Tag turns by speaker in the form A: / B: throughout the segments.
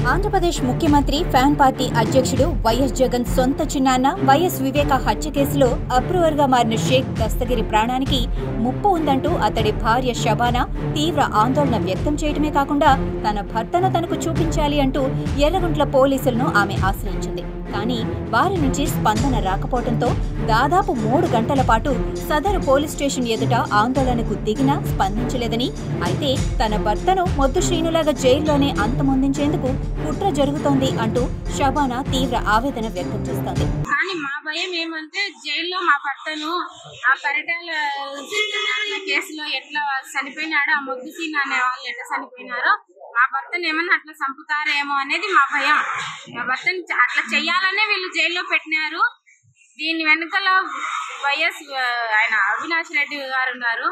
A: ఆంధ్రప్రదేశ్ ముఖ్యమంత్రి fan party అధ్యక్షుడు YS Jagan సొంత చిన్నాన్న వైఎస్ వివేక హత్య కేసులో అప్రూవర్ గా మారిన షేక్ దస్తగిరి ప్రాణానికి ముప్పు ఉందంటూ అతడి భార్య షబానా తీవ్ర ఆందోళన వ్యక్తం చేయడమే కాకుండా తన భర్తను తనకు చూపించాలి అంటూ ఎర్రగుంట్ల పోలీసులను ఆమె ఆశ్రయించింది కానీ వారి నుంచి స్పందన రాకపోవడంతో దాదాపు మూడు గంటల పాటు సదరు పోలీస్ స్టేషన్ ఎదుట ఆందోళనకు దిగినా స్పందించలేదని అయితే తన భర్తను మొద్దు శ్రీనులాగా జైల్లోనే అంతమొందించేందుకు కుట్ర జరుగుతోంది అంటూ షబానా తీవ్ర ఆవేదన వ్యక్తం చేస్తోంది
B: కానీ మా భయం ఏమంటే జైల్లో మా భర్తను ఆ పరిటాల సత్యనారాయణ కేసులో ఎట్లా చనిపోయినాడో ఆ ముద్దు సీన్ అనే వాళ్ళు ఎట్లా చనిపోయినారో మా భర్తను ఏమన్నా అట్లా చంపుతారేమో అనేది మా భయం మా భర్తను చ- అట్లా చెయ్యాలనే వీళ్ళు జైల్లో పెట్టినారు దీని వెనుకల వైఎస్ ఆ, ఆయన అవినాష్ రెడ్డి గారు ఉన్నారు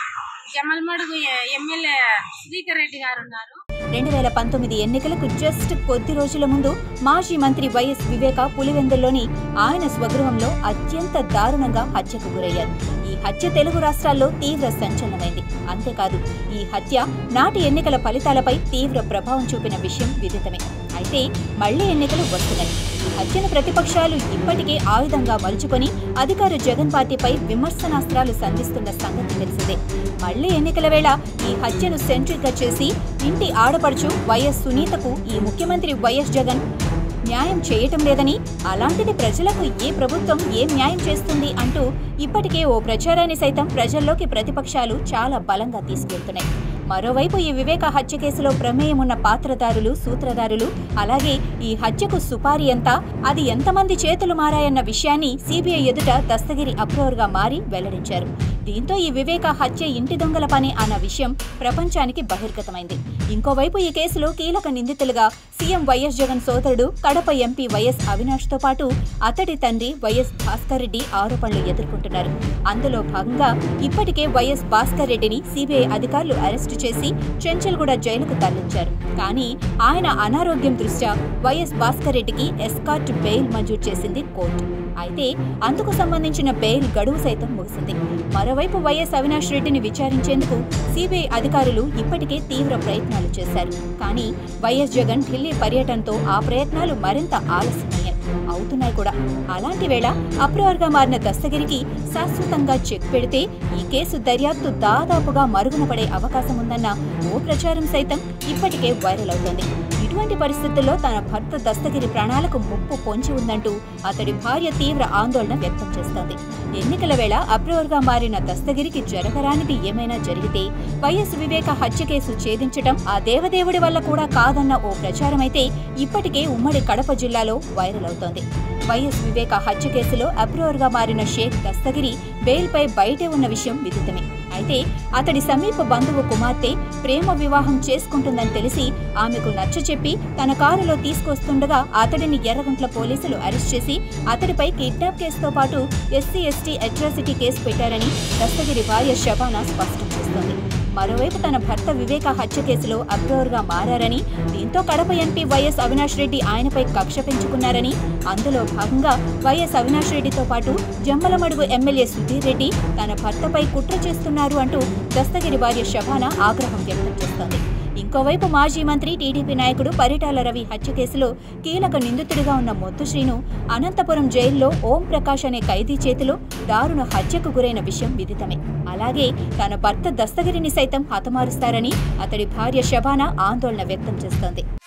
B: జమల్మడుగు ఎ- ఎమ్మెల్యే శ్రీకర్ రెడ్డి గారు ఉన్నారు
A: రెండు వేల పంతొమ్మిది ఎన్నికలకు జస్ట్ కొద్ది రోజుల ముందు మాజీ మంత్రి వైఎస్ వివేక పులివెందుల్లోని ఆయన స్వగృహంలో అత్యంత దారుణంగా హత్యకు గురయ్యారు ఈ హత్య తెలుగు రాష్ట్రాల్లో తీవ్ర సంచలనమైంది అంతేకాదు ఈ హత్య నాటి ఎన్నికల ఫలితాలపై తీవ్ర ప్రభావం చూపిన విషయం విదితమే అయితే మళ్లీ ఎన్నికలు వస్తున్నాయి ఈ హత్యను ప్రతిపక్షాలు ఇప్పటికే ఆయుధంగా మలుచుకొని అధికార జగన్ పార్టీపై విమర్శనాస్త్రాలు సంధిస్తున్న సంగతి తెలిసిందే మళ్లీ ఎన్నికల వేళ ఈ హత్యను సెంట్రిక్ గా చేసి ఇంటి ఆడపడుచు వైఎస్ సునీతకు ఈ ముఖ్యమంత్రి వైఎస్ జగన్ న్యాయం చేయటం లేదని అలాంటిది ప్రజలకు ఏ ప్రభుత్వం ఏం న్యాయం చేస్తుంది అంటూ ఇప్పటికే ఓ ప్రచారాన్ని సైతం ప్రజల్లోకి ప్రతిపక్షాలు చాలా బలంగా తీసుకెళ్తున్నాయి మరోవైపు ఈ వివేక హత్య కేసులో ప్రమేయం ఉన్న పాత్రదారులు సూత్రధారులు అలాగే ఈ హత్యకు సుపారీ ఎంత అది ఎంతమంది చేతులు మారాయన్న విషయాన్ని సిబిఐ ఎదుట దస్తగిరి అప్రూవర్గా మారి వెల్లడించారు దీంతో ఈ వివేక హత్య ఇంటి దొంగల పని అన్న విషయం ప్రపంచానికి బహిర్గతమైంది ఇంకోవైపు ఈ కేసులో కీలక నిందితులుగా సీఎం వైఎస్ జగన్ సోదరుడు కడప ఎంపీ వైఎస్ అవినాష్ తో పాటు అతడి తండ్రి వైఎస్ భాస్కర్ రెడ్డి ఆరోపణలు ఎదుర్కొంటున్నారు అందులో భాగంగా ఇప్పటికే వైఎస్ భాస్కర్ రెడ్డిని సిబిఐ అధికారులు అరెస్టు చేసి చెంచల్గూడ జైలుకు తరలించారు కానీ ఆయన అనారోగ్యం దృష్ట్యా వైఎస్ భాస్కర్ రెడ్డికి ఎస్కార్ట్ బెయిల్ మంజూరు చేసింది కోర్టు అయితే అందుకు సంబంధించిన బెయిల్ గడువు సైతం ముగిసింది మరోవైపు వైఎస్ అవినాష్ రెడ్డిని విచారించేందుకు సిబిఐ అధికారులు ఇప్పటికే తీవ్ర ప్రయత్నాలు చేశారు కానీ వైఎస్ జగన్ ఢిల్లీ పర్యటనతో ఆ ప్రయత్నాలు మరింత ఆలస్యమయ్యాయి అవుతున్నాయి కూడా అలాంటి వేళ అప్రవర్గా మారిన దస్తగిరికి శాశ్వతంగా చెక్ పెడితే ఈ కేసు దర్యాప్తు దాదాపుగా మరుగున పడే అవకాశం ఉందన్న ఓ ప్రచారం సైతం ఇప్పటికే వైరల్ అవుతోంది ఇటువంటి పరిస్థితుల్లో తన భర్త దస్తగిరి ప్రాణాలకు ముప్పు పొంచి ఉందంటూ అతడి భార్య తీవ్ర ఆందోళన వ్యక్తం చేస్తోంది ఎన్నికల వేళ అప్రవర్గా మారిన దస్తగిరికి జరగరానిది ఏమైనా జరిగితే వైఎస్ వివేక హత్య కేసు ఛేదించటం ఆ దేవదేవుడి వల్ల కూడా కాదన్న ఓ ప్రచారమైతే ఇప్పటికే ఉమ్మడి కడప జిల్లాలో వైరల్ అవుతోంది వైఎస్ వివేక హత్య కేసులో అప్రూవర్గా మారిన షేక్ దస్తగిరి బెయిల్పై బయటే ఉన్న విషయం విదితమే అయితే అతడి సమీప బంధువు కుమార్తె ప్రేమ వివాహం చేసుకుంటుందని తెలిసి ఆమెకు నచ్చచెప్పి తన కారులో తీసుకొస్తుండగా అతడిని ఎర్రగుంట్ల పోలీసులు అరెస్ట్ చేసి అతడిపై కిడ్నాప్ కేసుతో పాటు ఎస్సీ ఎస్టీ అట్రాసిటీ కేసు పెట్టారని దస్తగిరి భార్య శబానా స్పష్టం చేస్తోంది మరోవైపు తన భర్త వివేక హత్య కేసులో అప్రూవర్గా మారారని దీంతో కడప ఎంపీ వైఎస్ అవినాష్ రెడ్డి ఆయనపై కక్ష పెంచుకున్నారని అందులో భాగంగా వైఎస్ అవినాష్ రెడ్డితో పాటు జమ్మలమడుగు ఎమ్మెల్యే సుధీర్ రెడ్డి తన భర్తపై కుట్ర చేస్తున్నారు అంటూ దస్తగిరి భార్య శబానా ఆగ్రహం వ్యక్తం చేస్తోంది ఇంకోవైపు మాజీ మంత్రి టీడీపీ నాయకుడు పరిటాల రవి హత్య కేసులో కీలక నిందితుడిగా ఉన్న మొత్తు శ్రీను అనంతపురం జైల్లో ఓం ప్రకాష్ అనే ఖైదీ చేతిలో దారుణ హత్యకు గురైన విషయం విదితమే అలాగే తన భర్త దస్తగిరిని సైతం హతమారుస్తారని అతడి భార్య శబానా ఆందోళన వ్యక్తం చేస్తోంది